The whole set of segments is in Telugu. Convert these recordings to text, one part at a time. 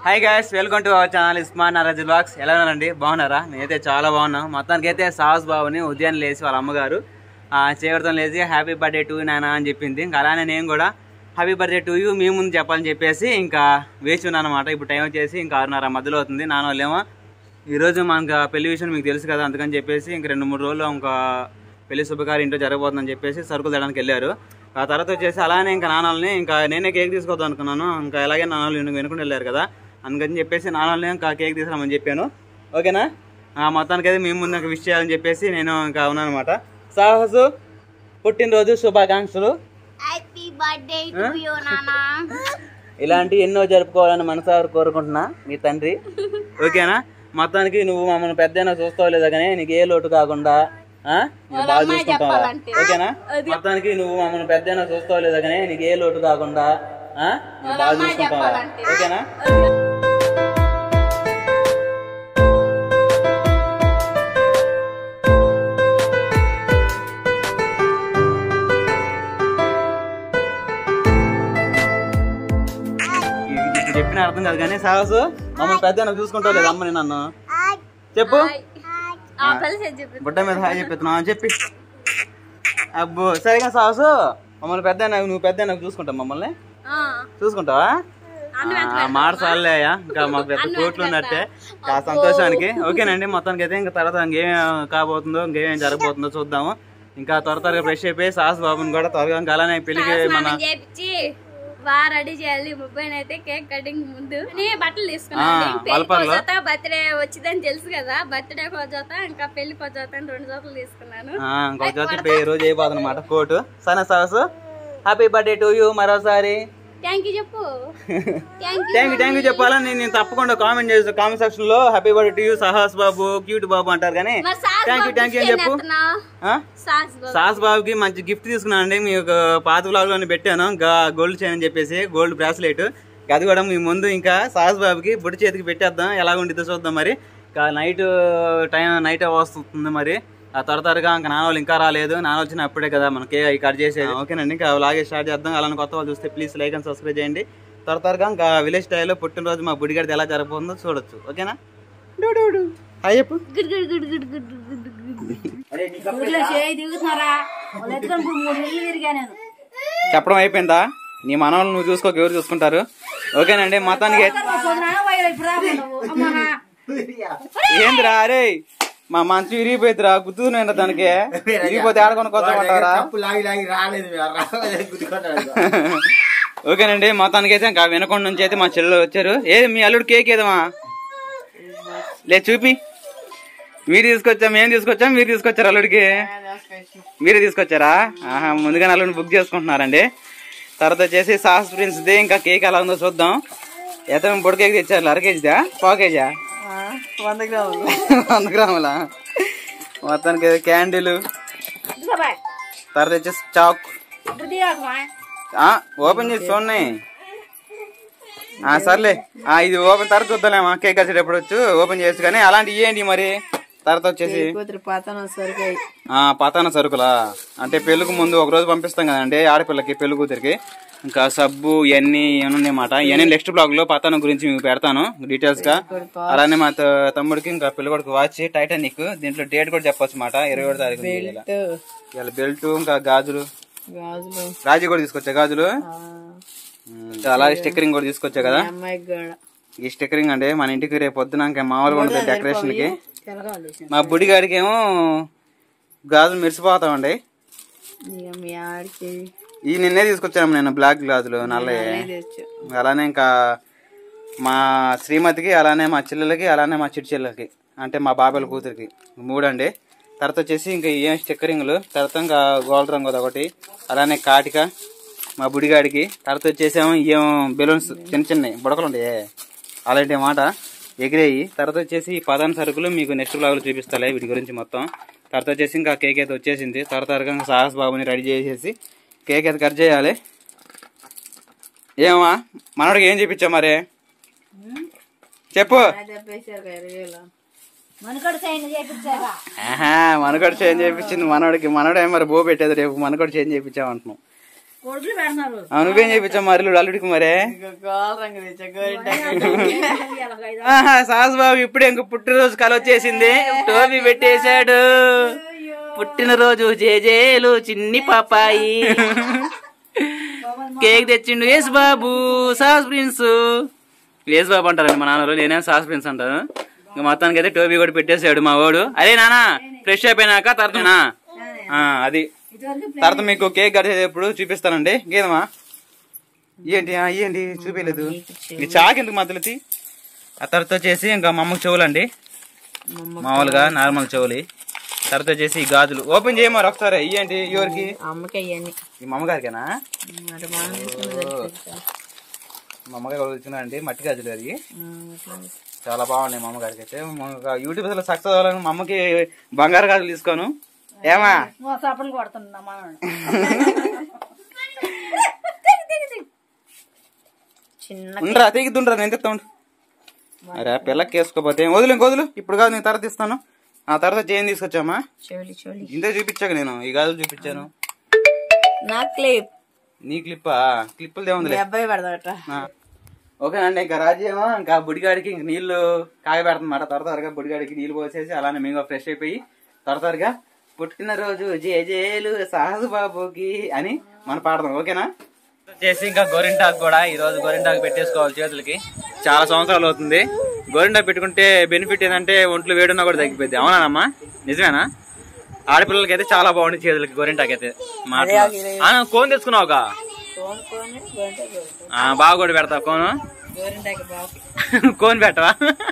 Hi guys welcome to our channel ఇస్మాన్ నారాజ్ బ్లాగ్స్ ఎలా ఉన్నారండి బాగున్నారా నేనైతే చాలా బాగున్నాం మొత్తానికి అయితే సాహస్ బాబుని ఉదయాన్నే లేచి వాళ్ళ అమ్మగారు చేయడం లేచి హ్యాపీ బర్త్డే టు నానా అని చెప్పింది ఇంకా అలానే నేను కూడా హ్యాపీ బర్త్డే టు యూ మీ ముందు చెప్పాలని చెప్పేసి ఇంకా వేచి ఉన్నాను అనమాట ఇప్పుడు టైం వచ్చేసి ఇంకా ఆరున్నర మధ్యలో అవుతుంది నాన్న వాళ్ళేమో ఈరోజు మనకు ఆ పెళ్లి విషయం మీకు తెలుసు కదా అందుకని చెప్పేసి ఇంక రెండు మూడు రోజులు ఇంకా పెళ్లి శుభకార్యం ఇంట్లో జరగబోతుందని చెప్పేసి సరుకులు తేడానికి వెళ్ళారు ఆ తర్వాత వచ్చేసి అలానే ఇంకా నాన్నల్ని ఇంకా నేనే కేక్ తీసుకొద్దాం అనుకున్నాను ఇంకా ఎలాగే నాన్నలు వెనుకుని వెళ్ళారు కదా అందుకని చెప్పేసి నాన్నల్ని ఇంకా కేక్ తీసుకురామని చెప్పాను ఓకేనా ఆ మొత్తానికి అయితే మేము ముందు విష్ చేయాలని చెప్పేసి నేను ఇంకా ఉన్నాను అనమాట సాహసు పుట్టినరోజు శుభాకాంక్షలు హ్యాపీ బర్త్డే టు యు నానా ఇలాంటి ఎన్నో జరుపుకోవాలని మనసారి కోరుకుంటున్నా మీ తండ్రి ఓకేనా మొత్తానికి నువ్వు మమ్మల్ని పెద్దైనా చూస్తావు లేదా కానీ నీకు ఏ లోటు కాకుండా ఆ? నువ్వు బాగా చూసుకుంటావా ఓకేనా మొత్తానికి నువ్వు మమ్మల్ని పెద్దైనా చూస్తావు లేదా కానీ నీకు ఏ లోటు కాకుండా ఆ? నువ్వు బాగా చూసుకుంటావా ఓకేనా ఇది ఇప్పుడు చెప్పిన అర్థం కాదు కానీ సాహసు మమ్మల్ని పెద్ద చూసుకుంటావు లేదా అమ్మని నన్ను చెప్పు ఆ పిల్ల చెప్పి బుట్ట మీద హాయ్ చెప్పిస్తున్నావు చెప్పి అబ్బో సరిగా సాహసు మమ్మల్ని పెద్ద నువ్వు పెద్ద నాకు చూసుకుంటావు మమ్మల్ని ఆ చూసుకుంటావా ఆ, మాట చాలేయా ఇంకా మాకు పెద్ద కోట్లు ఉన్నట్టే ఆ సంతోషానికి ఓకేనండి మొత్తానికి అయితే ఇంకా తర్వాత ఇంకేం కాబోతుందో ఇంకేమేం జరగబోతుందో చూద్దాము ఇంకా త్వర త్వరగా ఫ్రెష్ అయిపోయి సాహస్ బాబుని కూడా త్వరగా ఇంకా అలానే పెళ్లికి మన మనం చేపించి బాగా రెడీ చేయాలి ముప్పై అయితే కేక్ కటింగ్ ముందు నేను బట్టలు తీసుకున్నాను ఆ, పెళ్లి వలపర్లో? కోజోత బర్త్డే వచ్చిందని తెలుసు కదా బర్త్డే కోజోత ఇంకా పెళ్లి కోజోత అని రెండు జోతలు తీసుకున్నాను ఆ, ఇంకొక జొత్త పే రోజు అయిపోతుంది అనమాట కోటు సరే Sahas happy birthday to you మరోసారి థ్యాంక్ యూ చెప్పు thank you thank you thank you చెప్పాలని నేను నేను తప్పకుండా కామెంట్ చేస్తాను కామెంట్ సెక్షన్ లో happy birthday to you Sahas బాబు క్యూట్ బాబు అంటారు కానీ మరి సాస్ థ్యాంక్ యూ థ్యాంక్ యూ అని చెప్పు ఆ? సాస్ బాబు సాస్ బాబుకి మంచి గిఫ్ట్ తీసుకున్నానండి మీ ఒక పాత బ్లాగ్ లోనే పెట్టాను గోల్డ్ చైన్ అని చెప్పేసి గోల్డ్ బ్రాస్లెట్ అది కూడా మీ ముందు ఇంకా సాస్ బాబుకి బుడి చేతికి పెట్టేద్దాం ఎలా ఉండిద్దో చూద్దాం మరి ఇంకా నైట్ టైం నైట్ వస్తుంది మరి ఆ త్వర త్వరగా ఇంకా నాన్న వాళ్ళు ఇంకా రాలేదు నాన్న వచ్చిన అప్పుడే కదా మనకి అవి కట్ చేసేది ఓకేనండి ఇంకా అలాగే స్టార్ట్ చేద్దాం అలానే కొత్త వాళ్ళు చూస్తే ప్లీజ్ లైక్ అండ్ సబ్స్క్రైబ్ చేయండి త్వర త్వరగా ఇంకా విలేజ్ స్టైల్లో పుట్టినరోజు మా బుడిగడిది ఎలా జరగబోతుందో చూడొచ్చు ఓకేనా డూ డూ డూ. హాయ్ చెప్పు good good good good good good good ఊర్లో చేయి దిగుతున్నారా వాళ్ళు ఎత్తుకొని ఇప్పుడు మూడు ఇల్లు తిరిగా నేను చెప్పడం అయిపోయిందా నీ మనవాళ్ళు నువ్వు చూసుకోక ఎవరు చూసుకుంటారు ఓకేనండి మొత్తానికి పొద్దున పోయారు ఇప్పుడు రాకుండా అమ్మా ఏందిరా అరే మా మంచి విరిగిపోయిద్దిరా గుర్తున్నా దానికి విరిగిపోతే ఆడుకొని కొత్త కొంటారా తప్పు లాగి లాగి రాలేదు మీరు రాలేదు గుద్దుకుంటాడు ఓకేనండి మొత్తానికి అయితే ఇంకా వినకొండ నుంచి అయితే మా చెల్లెలు వచ్చారు ఏ మీ అల్లుడు కేక్ ఏదమ్మా లే చూపి మీరు తీసుకొచ్చా మేము తీసుకొచ్చాం మీరు తీసుకొచ్చారు అల్లుడికి మీరే తీసుకొచ్చారా ఆహా ముందుగానే అల్లుడిని బుక్ చేసుకుంటున్నారండి తర్వాత వచ్చేసి సాస్ ప్రిన్స్ ది ఇంకా కేక్ ఎలా ఉందో చూద్దాం ఎంత పొడి కేక్ తెచ్చారు అర కేజీదా పావు కేజా వంద గ్రాములు వంద గ్రాములా మొత్తానికి క్యాండిల్ తర్వాత వచ్చేసి చాక్ ఇప్పుడు దిగాకమా ఆ, ఓపెన్ చేసి చూడండి ఆ సర్లే ఆ ఇది ఓపెన్ తర్వాత చూద్దాలేమా కేక్ వచ్చేటప్పుడు వచ్చు ఓపెన్ చేసి కానీ అలాంటి ఇవ్వండి మరి తర్వాత వచ్చేసి కూతురు పాతన సరికాయ ఆ పతాన సరుకులా అంటే పెళ్ళికి ముందు ఒక రోజు పంపిస్తాం కదండి ఆడపిల్లకి పెళ్లి కూతురికి ఇంకా సబ్బు ఇవన్నీ ఉన్నాయన్నమాట ఇవన్నీ నెక్స్ట్ బ్లాగ్ లో పతానం గురించి మీకు పెడతాను డీటెయిల్స్ గా అలానే మా త- తమ్ముడికి ఇంకా పిల్లగొడుకు వాచ్ టైటానిక్ దీంట్లో డేట్ కూడా చెప్పొచ్చు మాట ఇరవై ఒకటి తారీఖు ఉంది ఇవాళ. ఇవాళ బెల్ట్ ఇంకా గాజులు గాజులు రాజీ కూడా తీసుకొచ్చా గాజులు ఇంకా అలాగే స్టిక్కరింగ్ కూడా తీసుకొచ్చా కదా అమ్మాయికి కూడా ఈ స్టిక్కరింగ్ అంటే మన ఇంటికి రేపు పొద్దున ఇంకా మామూలుగా ఉంటుంది డెకరేషన్ కి తెలగాలి మా బుడిగాడికి ఏమో గాజులు మెరిసిపోతామండి ఇక మీ ఆడికి ఈ నిన్నే తీసుకొచ్చాము నేను బ్లాక్ గాజులు నల్లయ్య తెచ్చు అలానే ఇంకా మా శ్రీమతికి అలానే మా చెల్లెలకి అలానే మా చిట్టి చెల్లెలకి అంటే మా బాబాయల కూతురికి మూడండి తర్వాత వచ్చేసి ఇంకా ఏం స్టిక్కరింగ్లు తర్వాత ఇంకా గోల్డ్ రంగు ఒకటి అలానే కాటిక మా బుడిగాడికి తర్వాత వచ్చేసేమో ఏం బెలూన్స్ చిన్న చిన్నవి బుడకలు ఉంటాయి అలాంటి మాట ఎగిరేయి తర్వాత వచ్చేసి ఈ పదాన సరుకులు మీకు నెక్స్ట్ బ్లాగులు చూపిస్తాలే వీటి గురించి మొత్తం తర్వాత వచ్చేసి ఇంకా కేక్ అయితే వచ్చేసింది తర్వాత త్వరగా ఇంకా సాహస్ బాబుని రెడీ చేసేసి కేక్ అయితే కట్ చేయాలి ఏమా మనోడికి ఏం చెప్పించావు మరి చెప్పు చెప్పేశారు ఇరవై వేలు మనకడు సైన్ చేపించారా ఆహా మనకోటి చేంజ్ చేయించింది మనోడికి మనోడే మరి బో పెట్టేది రేపు మనకోటి చేంజ్ చేయించావు అంటున్నాం కొడుకులు పెడుతున్నారు ఆ, నువ్వేం చేయించావు మరి అల్లుడు అల్లుడికి మరే ఆహా, సాస్ బాబు ఇప్పుడే ఇంక పుట్టినరోజు కల వచ్చేసింది టోపీ పెట్టేశాడు పుట్టినరోజు జేజేలు చిన్ని పాపాయి కేక్ తెచ్చిండు యేసు బాబు సాస్ ప్రిన్స్ యేసు బాబు అంటారండి మా నాన్న నేనేం సాస్ ప్రిన్స్ అంటాను ఇంకా మొత్తానికి అయితే టోపీ కూడా పెట్టేశాడు మా వాడు అదే నానా ఫ్రెష్ అయిపోయినాక తర్వాతనా ఆ, అది తర్వాత మీకు కేక్ కట్టేటప్పుడు చూపిస్తానండి గీదమా ఏంటి ఆ, ఏంటి చూపించలేదు ఈ చాక్ ఎందుకు మధ్యలో తీ? ఆ తర్వాత వచ్చేసి ఇంకా మా అమ్మకి చెవులండి మామూలుగా నార్మల్ చెవులు తర్వాత వచ్చేసి ఈ గాజులు ఓపెన్ చేయమారు ఒకసారి ఇయ్యండి ఎవరికి అమ్మకి అయ్యని ఈ మా అమ్మగారికేనా అంటే మనం మా అమ్మగారు వచ్చినారండి మట్టి గాజులు అది చాలా బాగున్నాయి మా అమ్మగారికి అయితే యూట్యూబ్ అసలు సక్సెస్ అవ్వాలని మా అమ్మకి బంగారు గాజులు తీసుకోను ఏమా సపలు కొడుతున్నా మనం చిన్న ఉండరా తెగిద్దుండ్రా నేను తెస్తా ఉండు అరే ఆ పిల్లకి వేసుకోపోతే ఏం వదిలే ఇంక వదులు ఇప్పుడు కాదు నేను తర్వాత ఇస్తాను ఆ తర్వాత చైన్ తీసుకొచ్చామా చెవులి చెవులి ఇంతే చూపించాక నేను ఈ గాజులు చూపించాను నా క్లిప్ నీ క్లిప్పా క్లిప్పులు దేవుందిలే అబ్బాయి పెడతాట ఆ. ఓకేనండి ఇంకా రాజ్యేమో ఇంకా బుడిగాడికి ఇంక నీళ్లు కాగబెడుతుందన్నమాట త్వర త్వరగా బుడిగాడికి నీళ్లు పోసేసి అలానే మేము ఫ్రెష్ అయిపోయి త్వర త్వరగా పుట్టినరోజు జేజేలు సాహస బాబుకి అని మనం పాడదాం ఓకేనా చేసి ఇంకా గోరింటాకు కూడా ఈ రోజు గోరింటాకు పెట్టేసుకోవాలి చేతులకి చాలా సంవత్సరాలు అవుతుంది గోరింటాకు పెట్టుకుంటే బెనిఫిట్ ఏంటంటే ఒంట్లో వేడున్నా కూడా తగ్గిపోద్ది అవునానమ్మా నిజమేనా ఆడపిల్లలకి అయితే చాలా బాగుంది చేతులకి గోరింటాకు అయితే మాటలు. ఆ, కోన్ తెచ్చుకున్నావుగా ఆ, బాగా కూడా పెడతావు కోను గోరింటాకి బాబు కోన్ పెట్టవా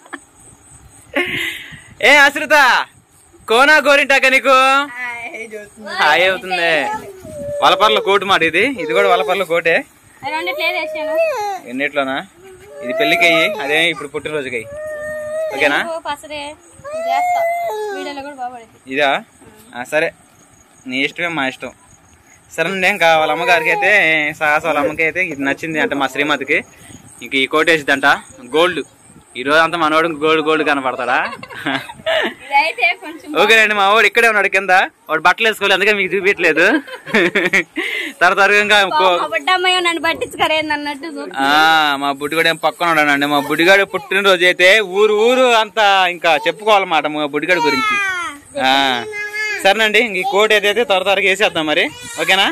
ఏ అశ్రిత కోనా గోరింటాక నీకు హాయ్ అవుతుంది వలపర్ల కోటు మాట ఇది ఇది కూడా వలపర్ల కోటే రెండిట్లో ఏది వేసాను ఎన్నిట్లోనా ఇది పెళ్లికి అయ్యి అదే ఇప్పుడు పుట్టినరోజుకి అయ్యి ఓకేనా ఓ పసరే చేస్తా వీడియోలో కూడా బాగుపడింది ఇదా ఆ, సరే నీ ఇష్టమే మా ఇష్టం సరేనండి ఇంకా వాళ్ళ అమ్మగారికి అయితే సాహస వాళ్ళ అమ్మకి అయితే ఇది నచ్చింది అంటే మా శ్రీమతికి ఇంక ఈ కోట్ వేసిద్దంట గోల్డ్ ఈ రోజు అంతా మనోడు గోల్డ్ గోల్డ్ కనపడతాడా ఇదైతే కొంచెం ఓకేనండి మా వాడు ఇక్కడే ఉన్నాడు కింద వాడు బట్టలు వేసుకోలేదు అందుకే మీకు చూపించలేదు తర్వాత తర్వాత ఇంకా కో- మా బుడ్డమ్మాయి నన్ను పట్టించుకరేంది అన్నట్టు చూపు. ఆ, మా బుడ్డిగాడు ఏం పక్కన ఉన్నాడండి మా బుడ్డిగాడు పుట్టినరోజు అయితే ఊరు ఊరు అంతా ఇంకా చెప్పుకోవాలన్నమాట మా బుడ్డిగాడి గురించి ఆ, సరేనండి ఇంక ఈ కోట్ ఏదైతే త్వర త్వరగా వేసేద్దాం మరి ఓకేనా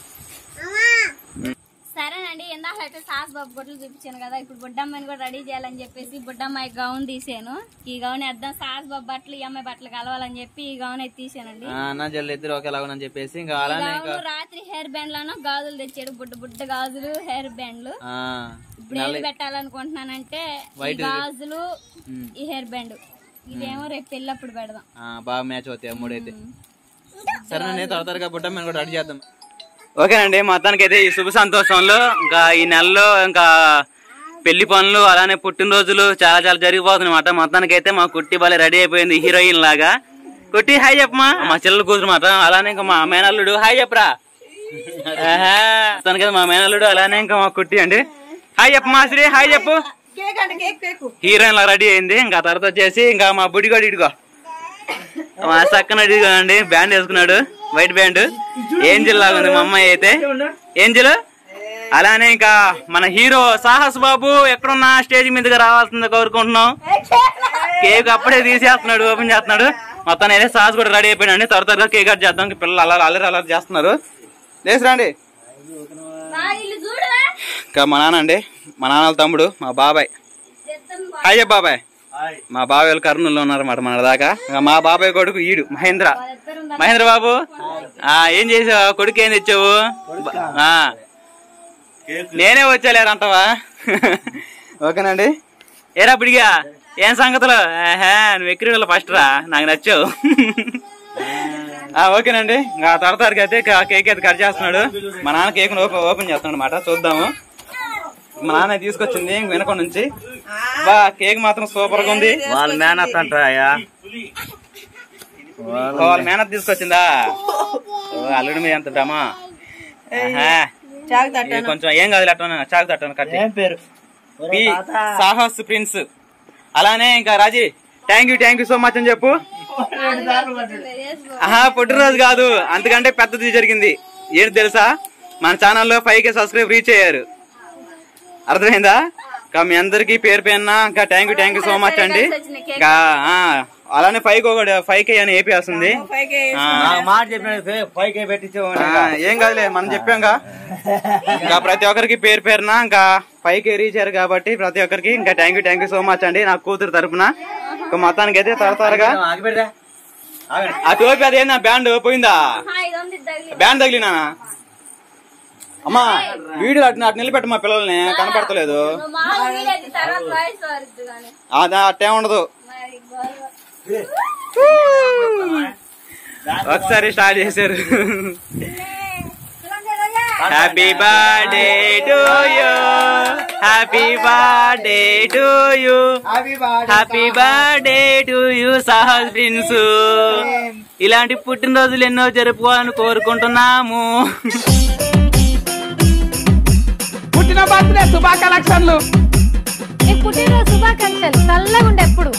సరేనండి ఇందాక అయితే సాస్ బాబు బొట్లు చూపించాను కదా ఇప్పుడు బుడ్డమ్మాయిని కూడా రెడీ చేయాలని చెప్పేసి బుడ్డమ్మాయి గౌన్ తీసాను ఈ గౌన్ వేద్దాం సాస్ బాబు బట్టలు ఈ అమ్మాయి బట్టలు కలవాలని చెప్పి ఈ గౌన్ అయితే తీసానండి అన్న జల్లు ఇద్దరు ఒకేలాగా చెప్పేసి ఇంకా ఈ అలానే గౌన్ రాత్రి హెయిర్ బ్యాండ్ లోనో గాజులు తెచ్చాడు బుడ్డ బుడ్డ గాజులు హెయిర్ బ్యాండ్లు ఆ, ఇప్పుడు ఏది పెట్టాలనుకుంటున్నానంటే ఈ గాజులు ఈ హెయిర్ బ్యాండ్ ఇదేమో రేపు పెళ్ళప్పుడు పెడదాం ఆ, బాగా మ్యాచ్ అవుతాయి ఆ మూడైతే సరేనండి త్వర త్వరగా బుట్ట మేము కూడా రెడీ చేద్దాం ఓకేనండి మొత్తానికి అయితే ఈ శుభ సంతోషంలో ఇంకా ఈ నెలలో ఇంకా పెళ్లి పనులు అలానే పుట్టినరోజులు చాలా చాలా జరిగిపోతున్నాయి మాట మొత్తానికి అయితే మా కుట్టి బాలే రెడీ అయిపోయింది హీరోయిన్ లాగా కుట్టి హాయ్ చెప్పమా మా చెల్లెలు కూతురు మాట అలానే ఇంకా మా మేనల్లుడు హాయ్ చెప్పరా ఆహా. మొత్తానికి అయితే మా మేనల్లుడు అలానే ఇంకా మా కుట్టి అండి హాయ్ చెప్పమా శ్రీ హాయ్ చెప్పు కేక్ అంటే కేక్ కేక్ హీరోయిన్ లా రెడీ అయింది ఇంకా తర్వాత వచ్చేసి ఇంకా మా బుడిగాడు ఇడిగో మా సక్కన అండి బ్యాండ్ వేసుకున్నాడు వైట్ బ్యాండ్ ఏంజిల్ లాగా ఉంది మా అమ్మాయి అయితే ఏంజిల్ అలానే ఇంకా మన హీరో సాహస్ బాబు ఎక్కడున్నా స్టేజ్ మీదగా రావాల్సింది కోరుకుంటున్నాం కేక్ అప్పుడే తీసేస్తున్నాడు ఓపెన్ చేస్తున్నాడు మొత్తం అయితే సాహస్ కూడా రెడీ అయిపోయాడు త్వర త్వరగా కేక్ కట్ చేద్దాం పిల్లలు అలా అల్లరి అల్లరి చేస్తున్నారు లేచి రండి ఇల్లు చూడవా ఇంకా మా నాన్న అండి మా నాన్నల తమ్ముడు మా బాబాయ్ హాయ్ చెప్పు బాబాయ్ మా బాబాయ్ వాళ్ళు కర్నూలులో ఉన్నారన్నమాట మన దాకా ఇంకా మా బాబాయ్ కొడుకు ఈడు మహేంద్ర మహేంద్ర బాబు ఆ ఏం చేసావు కొడుకు ఏం తెచ్చావు ఆ, నేనే వచ్చాలేరంటావా ఓకేనండి ఏరా బిడిగా ఏం సంగతులు ఆహా, నువ్వు ఎక్కిరి ఫస్ట్ రా నాకు నచ్చావు ఆ, ఓకేనండి ఇంకా త్వర త్వరగా అయితే కా- కేక్ అయితే కట్ చేస్తున్నాడు మా నాన్న కేక్ ఓపెన్ ఓపెన్ చేస్తున్నాడు అనమాట చూద్దాము మా నాన్న తీసుకొచ్చింది ఇంక వెనక నుంచి బా కేక్ మాత్రం సూపర్ గా ఉంది వాళ్ళ మేనత్ అంటారా వాళ్ళ మేనత్ తీసుకొచ్చిందా ఓ, అల్లుడి మీద ఎంత డ్రామా ఆహా. చాకు ఇది కొంచెం ఏం కాదు అట్లా చాకు తట్టను కట్ చేయి. పేరు పి సాహస్ ప్రిన్స్ అలానే ఇంకా Raji thank you thank you so much అని చెప్పు ఆహా పుట్టినరోజు కాదు అంతకంటే పెద్దది జరిగింది ఏంటి తెలుసా మన ఛానల్లో ఫైవ్ కే సబ్స్క్రైబ్ రీచ్ అయ్యారు అర్థమైందా ఇంకా మీ అందరికి పేరు పేరున ఇంకా thank you thank you so much అండి ఇంకా ఆ, అలానే ఫైవ్ ఒకటి ఫైవ్ కే అని ఏపీ వస్తుంది ఆ, నాకు మాట చెప్పిన ఫైవ్ కే పెట్టించేవాడిని ఆ, ఏం కాదులే మనం చెప్పాంగా ఇంకా ప్రతి ఒక్కరికి పేరు పేరున ఇంకా ఫైవ్ కే రీచ్ అయ్యారు కాబట్టి ప్రతి ఒక్కరికి ఇంకా thank you thank you so much అండి నా కూతురు తరపున ఇంకా మొత్తానికి అయితే త్వర త్వరగా ఆగి పెడతా ఆగండి ఆ టోపీ అదేనా బ్యాండ్ పోయిందా ఇదొంది తగిలి బ్యాండ్ తగిలినా అమ్మా వీడియో అటు అటు నిలబెట్ట మా పిల్లల్ని కనపడతలేదు నువ్వు మామూలు వీడేది తర్వాత వాయిస్ వరుద్దు కానీ అదే అట్టే ఉండదు మరి గొడవ. ఒకసారి స్టార్ట్ చేశారు happy birthday to you happy birthday to you happy birthday to you Sahas prince ఇలాంటి పుట్టినరోజులు ఎన్నో జరుపుకోవాలని కోరుకుంటున్నాము పుట్టిన బర్త్డే శుభాకాంక్షలు నీ పుట్టినరోజు శుభాకాంక్షలు చల్లగా ఉండే ఎప్పుడు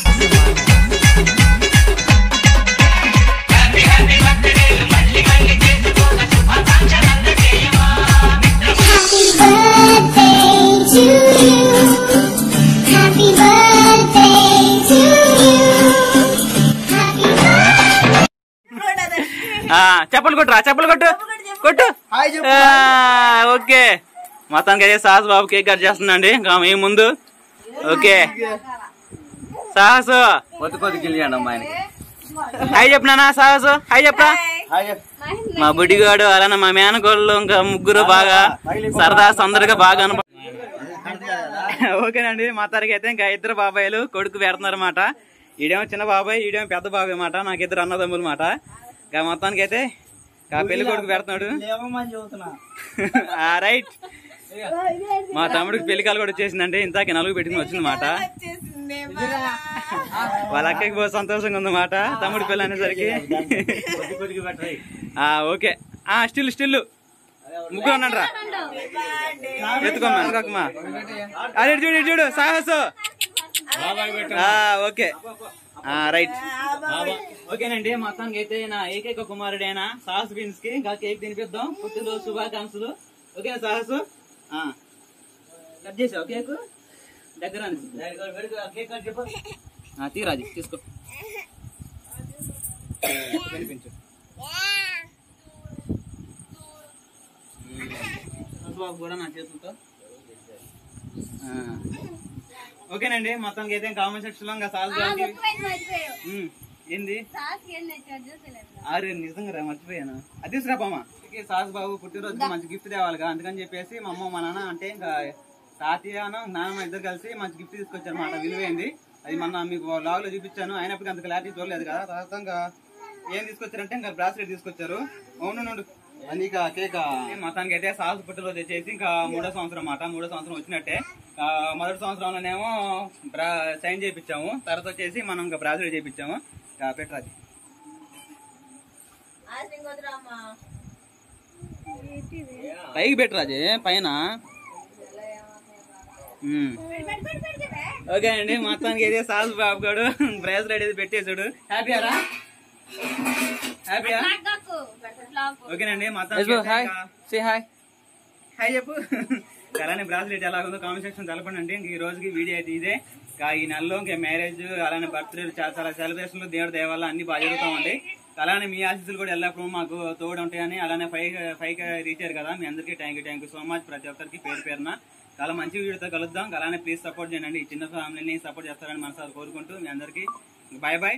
Happy birthday to you. Happy birthday to you. Happy birthday. ఆ, చెప్పలు కొట్టురా చెప్పలు కొట్టు కొట్టు ఆ, ఓకే మొత్తానికి అయితే సాహస్ బాబు కేక్ కట్ చేస్తుందండి ఇంకా మీ ముందు ఓకే సాహసు కొద్ది కొద్ది గిలియండి అమ్మాయిని హాయ్ చెప్పినా సాహసు హాయ్ చెప్పరా హాయ్ చెప్పు. మా బుడ్డిగాడు అలానే మా మేనకోళ్ళు ఇంకా ముగ్గురు బాగా సరదా సందడిగా బాగా అనుభవ ఓకేనండి మా తరగతి అయితే ఇంకా ఇద్దరు బాబాయిలు కొడుకు పెడుతున్నారు అన్నమాట ఈడేమో చిన్న బాబాయ్ ఈడేమో పెద్ద బాబాయ్ మాట నాకు ఇద్దరు అన్నదమ్ములు మాట ఇంకా మొత్తానికి అయితే ఇంకా పెళ్లి కొడుకు పెడుతున్నాడు ఆ, రైట్ మా తమ్ముడికి పెళ్లి కాలు కూడా వచ్చేసిందండి ఇంతాక నలుగు పెట్టుకుని వచ్చింది మాట వాళ్ళ అక్కకి బాగా సంతోషంగా ఉంది మాట తమ్ముడి పెళ్లి అనేసరికి కొద్ది కొద్దిగా పెట్టరాయి ఆ ఓకే ఆ స్టిల్ స్టిల్ ముగ్గురు ఉన్నాడ్రా ఎత్తుకోమ్మా ఎత్తుకోమ్మా అరే ఇటు చూడు ఇటు చూడు సాహసు ఆ, ఓకే ఆ, రైట్ ఓకేనండి మొత్తానికి అయితే నా ఏకైక కుమారుడైన సాహస్ బీన్స్ కి ఇంకా కేక్ తినిపిద్దాం పుట్టినరోజు శుభాకాంక్షలు ఓకేనా సాహసు ఆ. కట్ చేసావు కేక్ దగ్గర కేక్ కట్ చెప్పు ఆ, తీరాజు తీసుకో కనిపించు బాబు కూడా నా చేతులతో ఆ. ఓకేనండి మొత్తానికి అయితే కామెంట్ సెక్షన్ లో ఇంకా సాల్వ్ చేయాలి ఉమ్, ఏంది సాస్కి ఏం తెచ్చావు చూసలేదు ఆరు నిజంగా రా మర్చిపోయాను అది తీసుకురాపమ్మా సాస్ బాబు పుట్టినరోజుకి మంచి గిఫ్ట్ తేవాలిగా అందుకని చెప్పేసి మా అమ్మ మా నాన్న అంటే ఇంకా తాతయ్యను నాన్నమ్మ ఇద్దరు కలిసి మంచి గిఫ్ట్ తీసుకొచ్చారు అనమాట విలువైంది అది మొన్న మీకు లాగ్ లో చూపించాను అయినప్పటికీ అంత క్లారిటీ చూడలేదు కదా తర్వాత ఇంకా ఏం తీసుకొచ్చారంటే ఇంకా బ్రాస్లెట్ తీసుకొచ్చారు అవును నుండు అది ఇక కేక్ మొత్తానికి అయితే సాస్ పుట్టినరోజు వచ్చేసి ఇంకా మూడో సంవత్సరం అన్నమాట మూడో సంవత్సరం వచ్చినట్టే ఆ, మొదటి సంవత్సరంలోనేమో బ్రా సైన్ చేయించాము తర్వాత వచ్చేసి మనం ఇంకా బ్రాస్లెట్ చేయించాము పెట్టరాది పైకి పెట్టరాజే పైన ఉమ్. ఓకే అండి మొత్తానికి అయితే సాస్ బాబు గారు బ్రేస్లెట్ అయితే పెట్టేశాడు హ్యాపీయారా హ్యాపీయా ఓకేనండి మొత్తానికి హాయ్ హాయ్ హాయ్ చెప్పు అలానే బ్రాస్లెట్ ఎలా ఉందో కామెంట్ సెక్షన్ తెలపండి ఇంక ఈ రోజుకి వీడియో అయితే ఇదే ఇంకా ఈ నెలలో ఇంకా మ్యారేజ్ అలానే బర్త్డే చాలా చాలా సెలబ్రేషన్లు దేవుడు దేవాల అన్ని బాగా జరుగుతామండి అలానే మీ ఆశీస్సులు కూడా ఎల్లప్పుడూ మాకు తోడు ఉంటాయని అలానే ఫైవ్ ఫైవ్ రీచ్ అయ్యారు కదా మీ అందరికీ thank you thank you so much ప్రతి ఒక్కరికి పేరు పేరున చాలా మంచి వీడియోతో కలుద్దాం అలానే ప్లీజ్ సపోర్ట్ చేయండి ఈ చిన్న ఫ్యామిలీని సపోర్ట్ చేస్తారని మనసారి కోరుకుంటూ మీ అందరికీ బాయ్ బాయ్